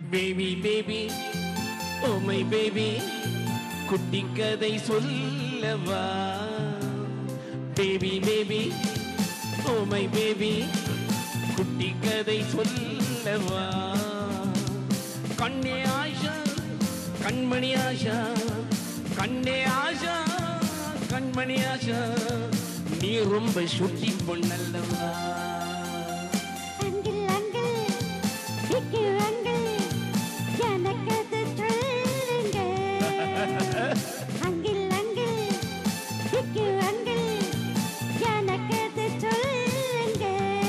baby baby oh my baby குட்டி கதை சொல்லவா baby baby oh my baby குட்டி கதை சொல்லவா கண்ணே ஆஷா கண்மணி ஆஷா கண்ணே ஆஷா கண்மணி ஆஷா நீ ரொம்ப சுட்டி பொண்ணல்லவா அங்கிள் அங்கிள் விக்கி அங்கிள் எனக்கு அது சொல்லுங்க அங்கிள் அங்கிள் விக்கி அங்கிள் எனக்கு அது சொல்லுங்க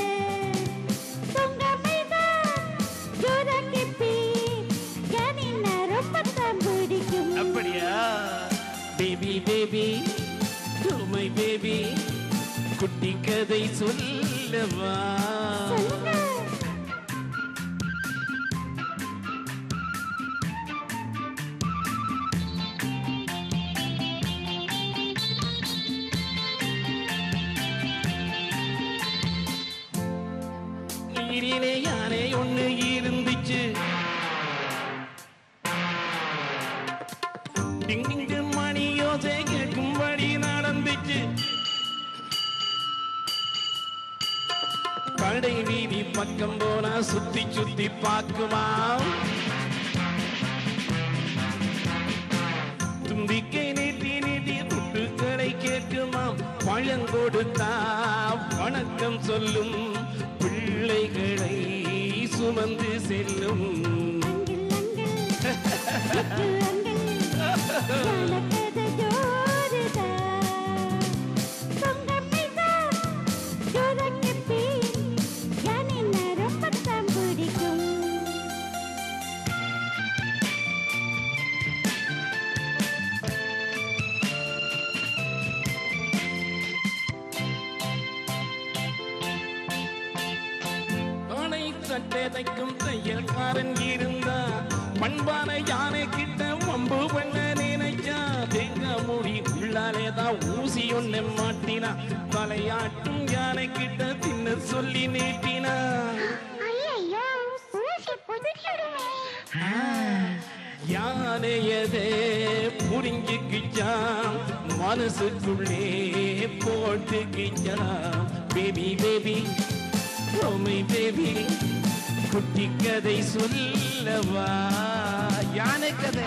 உங்க மைதான் ஜோராக்கி பீ என்ன ரொம்ப தான் பிடிக்கும் அப்படியா பேபி பேபி மை பேபி குட்டி கதை சொல்லவா சொல்லுங்க நீரிலே யானை ஒண்ணு இருந்துச்சு டிங் டிங் டிங் மணி யோசை கேட்கும்படி நடந்துச்சு கடை வீதி பக்கம் போனா சுத்தி சுத்தி பார்க்குமா தும்பிக்கை நீட்டி நீட்டி துட்டுக்களை கேட்குமாம் பழம் கொடுத்தா வணக்கம் சொல்லும் பிள்ளைகளை சுமந்து செல்லும் அங்கிள் அங்கிள் விக்கி அங்கிள் எனக்கு அது ஜோருதா உங்க மைதான் ஜோராக்கி பீ என்ன ரொம்ப தான் பிடிக்கும் ஆணை சட்டை தைக்கும் தையல்காரன் இருந்தா பண்பான யானை கிட்ட வம்பு பண்ண நினைச்சா தேங்காய் மூடி உள்ளாலே தான் ஊசி ஒண்ணு மாட்டினா தலையாட்டும் யானை கிட்ட தின்ன சொல்லி நீட்டினா ஐயையோ ஊசி புதுக்கிடுமே யானையதே புரிஞ்சுக்கிச்சான் மனசுக்குள்ளே போட்டுக்கிச்சான் பேபி பேபி ஓமை பேபி குட்டி கதை சொல்லவா யானை கதை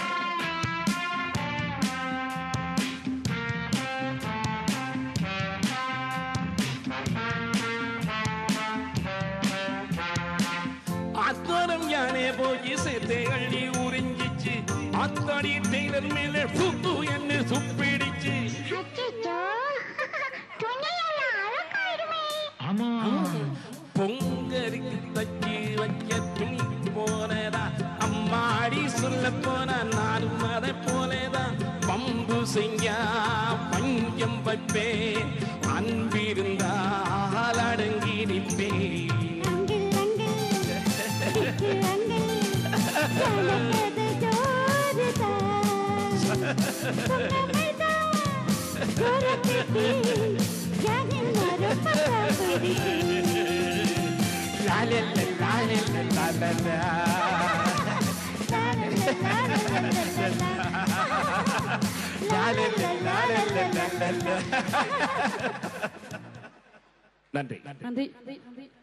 அத்தோரம் யானை போய் சேர்த்து அள்ளி உறிஞ்சிச்சு அத்தாடி டெய்லர் மேல சுத்து என்ன சுப்பிடிச்சு அச்சச்சோ துணியெல்லாம் அழகாயிடுமே பொங்கலுக்கு தச்சு வைக்க துணி போனதா அம்மாடி சொல்ல போன நானும் அதை போலதான் பம்பு செஞ்சா பஞ்சம் வைப்பேன் அன்பிருந்தால் அடங்கி நிற்பேன் அங்கிள் அங்கிள் விக்கி அங்கிள் எனக்கு அது ஜோருதா உங்க மைதான் ஜோராக்கி பீ என்ன ரொம்ப தான் பிடிக்கும் லாலல லாலல லாலல லாலல லாலல லாலல நன்றி நன்றி நன்றி நன்றி